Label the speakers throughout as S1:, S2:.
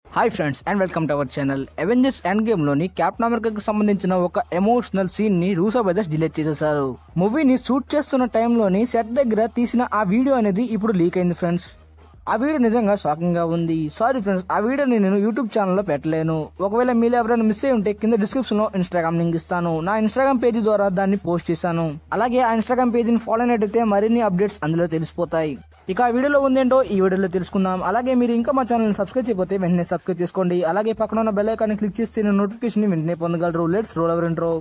S1: hi friends and welcome to our channel Avengers end game లోని captain అమెరికాకి సంబంధించిన ఒక ఎమోషనల్ సీన్ ని రూసో బ్రదర్స్ డిలీట్ చేసేశారు మూవీని షూట్ చేస్తున్న టైంలోని సెట్ దగ్గర తీసిన ఆ వీడియో అనేది ఇప్పుడు లీక్ అయింది ఫ్రెండ్స్ ఆ వీడియో నిజంగా షాకింగ్ గా ఉంది సారీ ఫ్రెండ్స్ ఆ వీడియోని నేను యూట్యూబ్ ఛానల్లో పెట్టలేను ఒకవేళ మీరు ఎవరైనా మిస్ అయి ఉంటే కింద డిస్క్రిప్షన్ లో ఇన్స్టాగ్రామ్ లింక్ ఇస్తాను నా ఇన్స్టాగ్రామ్ పేజ్ ద్వారా దాన్ని పోస్ట్ చేశాను అలాగే ఆ ఇన్స్టాగ్రామ్ పేజీని ఫాలో అయినట్టయితే మరిన్ని అప్డేట్స్ అందులో తెలిసిపోతాయి ఇక ఆ వీడియోలో ఉందేంటో ఈ వీడియోలో తెలుసుకుందాం అలాగే మీరు ఇంకా మా ఛానల్ సబ్స్క్రైబ్ చేయకపోతే వెంటనే సబ్స్క్రైబ్ చేసుకోండి అలాగే పక్కన ఉన్న బెల్ ఐకాన్ క్లిక్ చేస్తే నోటిఫికేషన్ వెంటనే పొందగలరు let's roll our intro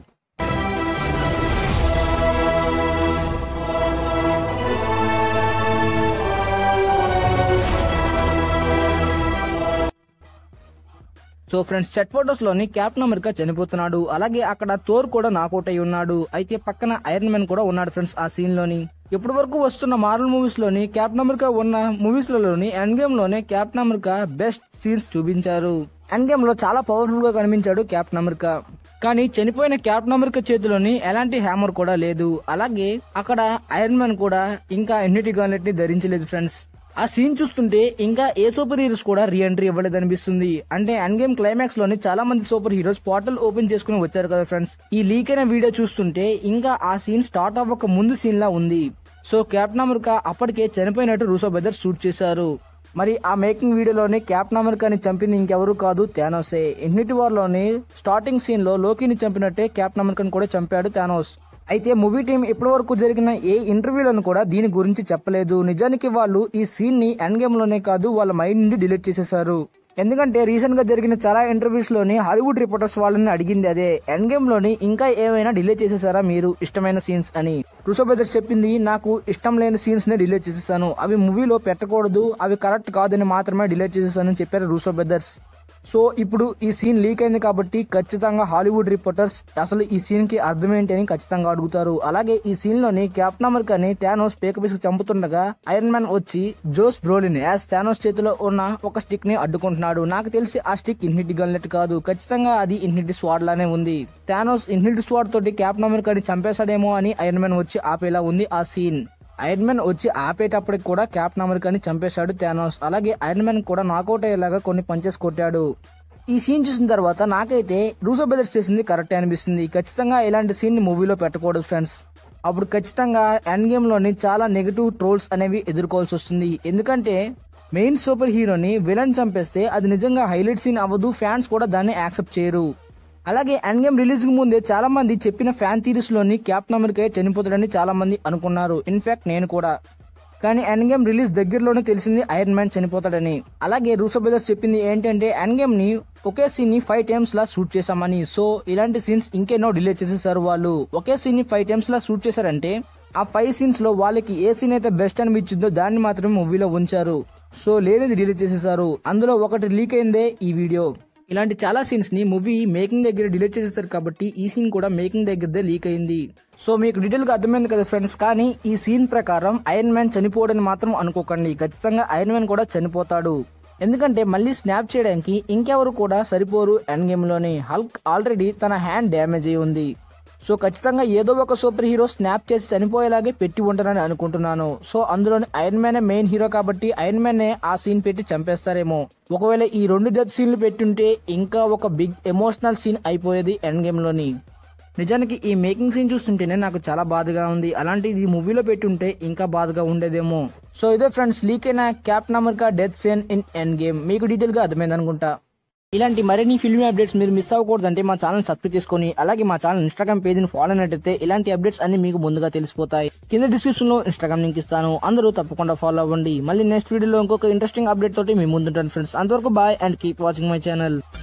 S1: so friends set photos లోని క్యాప్టెన్ అమెరికా చనిపోతున్నాడు అలాగే అక్కడ థోర్ కూడా నాకౌట్ అయి ఉన్నాడు అయితే పక్కన ఐరన్ మ్యాన్ కూడా ఉన్నాడు ఫ్రెండ్స్ ఆ సీన్ లోని ఇప్పటి వరకు వస్తున్న మార్వల్ మూవీస్ లోని క్యాప్టెన్ అమెరికా ఉన్న మూవీస్ లోని ఎండ్ గేమ్ లోనే క్యాప్టెన్ అమెరికా బెస్ట్ సీన్స్ చూపించారు ఎండ్ గేమ్ లో చాలా పవర్ఫుల్ గా కనిపించాడు క్యాప్టెన్ అమెరికా కానీ చనిపోయిన క్యాప్టెన్ అమెరికా చేతిలోని ఎలాంటి హ్యామర్ కూడా లేదు అలాగే అక్కడ ఐరన్ మ్యాన్ కూడా ఇంకా ఎన్నిటి గాన్లెట్ ని ధరించలేదు ఫ్రెండ్స్ ఆ సీన్ చూస్తుంటే ఇంకా ఏ సూపర్ హీరోస్ కూడా రీ ఎంట్రీ ఇవ్వలేదు అనిపిస్తుంది అంటే ఎండ్ గేమ్ క్లైమాక్స్ లోని చాలా మంది సూపర్ హీరోస్ పోర్టల్ ఓపెన్ చేసుకుని వచ్చారు కదా ఫ్రెండ్స్ ఈ లీక్ అయిన వీడియో చూస్తుంటే ఇంకా ఆ సీన్ స్టార్ట్ అవ్వక ముందు సీన్ లా ఉంది సో క్యాప్టెన్ అమెరికా అప్పటికే చనిపోయినట్టు రూసో బ్రదర్స్ షూట్ చేశారు మరి ఆ మేకింగ్ వీడియోలోని క్యాప్టెన్ అమెరికాని చంపింది ఇంకెవరు కాదు థానోసే ఇన్ఫినిటీ వార్ లోని స్టార్టింగ్ సీన్ లో లోకిని చంపినట్టే క్యాప్టెన్ అమెరికాని కూడా చంపాడు థానోస్ అయితే మూవీ టీం ఇప్పటి వరకు జరిగిన ఏ ఇంటర్వ్యూలను కూడా దీని గురించి చెప్పలేదు నిజానికి వాళ్ళు ఈ సీన్ ని ఎండ్ గేమ్ లోనే కాదు వాళ్ళ మైండ్ నుండి డిలీట్ చేసేశారు ఎందుకంటే రీసెంట్ గా జరిగిన చాలా ఇంటర్వ్యూస్ లోని హాలీవుడ్ రిపోర్టర్స్ వాళ్ళని అడిగింది అదే ఎండ్ గేమ్ లోని ఇంకా ఏమైనా డిలీట్ చేసేసారా మీరు ఇష్టమైన సీన్స్ అని రుషో బ్రదర్స్ చెప్పింది నాకు ఇష్టం లేని సీన్స్ ని డిలీట్ చేసేసాను అవి మూవీలో పెట్టకూడదు అవి కరెక్ట్ కాదని మాత్రమే డిలీట్ చేసేసానని చెప్పారు రూసో బ్రదర్స్ సో ఇప్పుడు ఈ సీన్ లీక్ అయింది కాబట్టి ఖచ్చితంగా హాలీవుడ్ రిపోర్టర్స్ అసలు ఈ సీన్ కి అర్థం ఏంటి అని ఖచ్చితంగా అడుగుతారు అలాగే ఈ సీన్ లోని క్యాప్టెన్ అమెరికాని థానోస్ పేకపిసి చంపుతుండగా ఐరన్ మ్యాన్ వచ్చి జోస్ బ్రోలిన్ యాజ్ థానోస్ చేతిలో ఉన్న ఒక స్టిక్ ని అడ్డుకుంటున్నాడు నాకు తెలిసి ఆ స్టిక్ ఇన్హిటి గన్లెట్ కాదు ఖచ్చితంగా అది ఇన్హిటి స్వాడ్ లానే ఉంది థానోస్ ఇన్హిటి స్వాడ్ తోటి క్యాప్టెన్ అమెరికాని చంపేశాడేమో అని ఐరన్ మ్యాన్ వచ్చి ఆపేలా ఉంది ఆ సీన్ ఐరన్ మ్యాన్ వచ్చి ఆపేటప్పటికి కూడా క్యాప్టెన్ అమెరికాని చంపేశాడు థానోస్ అలాగే ఐరన్ మ్యాన్ కూడా నాకౌట్ అయ్యేలాగా కొన్ని పంచెస్ కొట్టాడు ఈ సీన్ చూసిన తర్వాత నాకైతే రూసో బ్రదర్స్ చేసింది కరెక్టే అనిపిస్తుంది ఖచ్చితంగా ఇలాంటి సీన్ ని మూవీలో పెట్టకూడదు ఫ్రెండ్స్ అప్పుడు ఖచ్చితంగా ఎండ్ గేమ్ లోని చాలా నెగిటివ్ ట్రోల్స్ అనేవి ఎదుర్కోవాల్సి వస్తుంది ఎందుకంటే మెయిన్ సూపర్ హీరోని విలన్ చంపేస్తే అది నిజంగా హైలైట్ సీన్ అవ్వదు ఫ్యాన్స్ కూడా దాన్ని యాక్సెప్ట్ చేయరు అలాగే ఎండ్ గేమ్ రిలీజ్ కు ముందే చాలా మంది చెప్పిన ఫ్యాన్ థీరీస్ లోని క్యాప్టెన్ అమెరికా చనిపోతాడని చాలా మంది అనుకున్నారు ఇన్ఫాక్ట్ నేను కూడా కానీ ఎండ్ గేమ్ రిలీజ్ దగ్గరలోనే తెలిసింది ఐరన్ మ్యాన్ చనిపోతాడని అలాగే రూసో బ్రదర్స్ చెప్పింది ఏంటంటే ఎండ్ గేమ్ ని ఒకే సీన్ ని ఫైవ్ టైమ్స్ లా షూట్ చేశామని సో ఇలాంటి సీన్స్ ఇంకెన్నో డిలీట్ చేసేసారు వాళ్ళు ఒకే సీన్ ని ఫైవ్ టైమ్స్ లా షూట్ చేశారంటే ఆ ఫైవ్ సీన్స్ లో వాళ్ళకి ఏ సీన్ అయితే బెస్ట్ అనిపించిందో దాన్ని మాత్రమే మూవీలో ఉంచారు సో లేనిది డిలీట్ చేసేసారు అందులో ఒకటి లీక్ అయిందే ఈ వీడియో ఇలాంటి చాలా సీన్స్ ని మూవీ మేకింగ్ దగ్గర డిలీట్ చేసేసారు కాబట్టి ఈ సీన్ కూడా మేకింగ్ దగ్గరదే లీక్ అయింది సో మీకు డీటెయిల్ గా అర్థమైంది కదా ఫ్రెండ్స్ కానీ ఈ సీన్ ప్రకారం ఐరన్ మ్యాన్ చనిపోవడని మాత్రం అనుకోకండి ఖచ్చితంగా ఐరన్ మ్యాన్ కూడా చనిపోతాడు ఎందుకంటే మళ్ళీ స్నాప్ చేయడానికి ఇంకెవరు కూడా సరిపోరు ఎండ్ గేమ్ లోని హల్క్ ఆల్రెడీ తన హ్యాండ్ డ్యామేజ్ అయి ఉంది సో ఖచ్చితంగా ఏదో ఒక సూపర్ హీరో స్నాప్ చేసి చనిపోయేలాగే పెట్టి ఉంటారని అనుకుంటున్నాను సో అందులోని ఐరన్ మ్యానే మెయిన్ హీరో కాబట్టి ఐరన్ మ్యానే ఆ సీన్ పెట్టి చంపేస్తారేమో ఒకవేళ ఈ రెండు డెత్ సీన్లు పెట్టుంటే ఇంకా ఒక బిగ్ ఎమోషనల్ సీన్ అయిపోయేది ఎండ్ గేమ్ లోని నిజానికి ఈ మేకింగ్ సీన్ చూస్తుంటేనే నాకు చాలా బాధగా ఉంది అలాంటిది ఈ మూవీలో పెట్టుంటే ఇంకా బాధగా ఉండేదేమో సో ఇదే ఫ్రెండ్స్ లీక్ అయిన captain America death scene in end game మీకు డీటెయిల్ గా అర్థమైంది అనుకుంటా ఇలాంటి మరిన్ని ఫిల్మ్ అప్డేట్స్ మీరు మిస్ అవ్వకూడదంటే మా ఛానల్ సబ్స్క్రైబ్ చేసుకొని అలాగే మా ఛానల్ ఇన్స్టాగ్రామ్ పేజ్ని ఫాలో అయినట్టయితే ఇలాంటి అప్డేట్స్ అన్ని మీకు ముందుగా తెలిసిపోతాయి కింద డిస్క్రిప్షన్ లో ఇన్స్టాగ్రామ్ లింక్ ఇస్తాను అందరూ తప్పకుండా ఫాలో అవ్వండి మళ్ళీ నెక్స్ట్ వీడియోలో ఇంకొక ఇంట్రెస్టింగ్ అప్డేట్ తోటి మీ ముందుంటాను ఫ్రెండ్స్ అంతవరకు bye and keep watching my channel